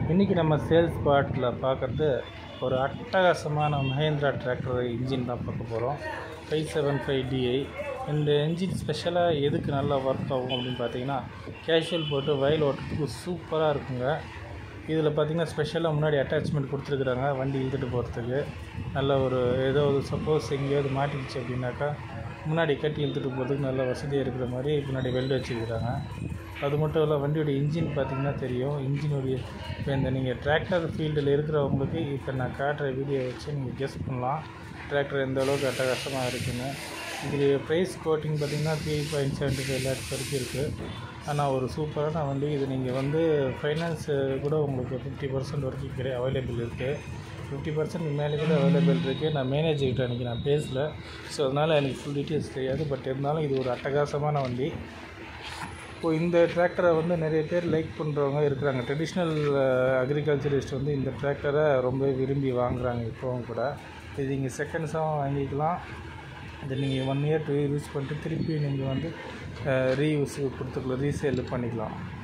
இன்றைக்கி நம்ம சேல்ஸ் ஸ்பாட்டில் பார்க்குறது ஒரு அட்டகாசமான மஹேந்திரா டிராக்டர் இன்ஜின் தான் பார்க்க போகிறோம் ஃபைவ் செவன் ஃபைவ் டிஐ இந்த இன்ஜின் ஸ்பெஷலாக எதுக்கு நல்லா ஒர்க் ஆகும் அப்படின்னு பார்த்தீங்கன்னா கேஷுவல் போட்டு வயல் ஓட்டுறதுக்கு சூப்பராக இருக்குங்க இதில் பார்த்தீங்கன்னா ஸ்பெஷலாக முன்னாடி அட்டாச்மெண்ட் கொடுத்துருக்குறாங்க வண்டி இழுத்துட்டு போகிறதுக்கு நல்ல ஒரு ஏதோ ஒரு சப்போஸ் எங்கேயாவது மாட்டிக்கிச்சு அப்படின்னாக்கா முன்னாடி கட்டி இழுத்துட்டு போகிறதுக்கு நல்ல வசதியாக இருக்கிற மாதிரி முன்னாடி வெல்டு வச்சுருக்கிறாங்க அது மட்டும் இல்லை வண்டியோட இன்ஜின் பார்த்தீங்கன்னா தெரியும் இன்ஜினுடைய இப்போ இந்த நீங்கள் டிராக்டர் ஃபீல்டில் இருக்கிறவங்களுக்கு இப்போ நான் காட்டுற வீடியோ வச்சு நீங்கள் கெஸ் பண்ணலாம் டிராக்டர் எந்த அளவுக்கு அட்டகாசமாக இருக்குன்னு இது ப்ரைஸ் கோட்டிங் பார்த்தீங்கன்னா three point seventy five lakhs வரைக்கும் இருக்குது ஆனால் ஒரு சூப்பரான வண்டி இது நீங்கள் வந்து ஃபைனான்ஸ் கூட உங்களுக்கு ஃபிஃப்டி பர்சன்ட் வரைக்கும் கிடையாது அவைலபிள் இருக்குது ஃபிஃப்டி பர்சன்ட் மேலே கூட அவைலபிள் இருக்குது நான் மேனேஜர்கிட்ட அன்றைக்கி நான் பேசல ஸோ அதனால் எனக்கு ஃபுல் டீட்டெயில்ஸ் தெரியாது பட் இருந்தாலும் இது ஒரு அட்டகாசமான வண்டி இப்போ இந்த டிராக்டரை வந்து நிறைய பேர் லைக் பண்ணுறவங்க இருக்கிறாங்க ட்ரெடிஷ்னல் அக்ரிகல்ச்சரிஸ்ட் வந்து இந்த டிராக்டரை ரொம்ப விரும்பி வாங்குகிறாங்க இப்போவும் கூட இது நீங்கள் செகண்ட்ஸாகவும் வாங்கிக்கலாம் இதை நீங்கள் one year two year use பண்ணிட்டு திருப்பி நீங்கள் வந்து ரீயூஸுக்கு கொடுத்துக்கலாம் ரீசேல் பண்ணிக்கலாம்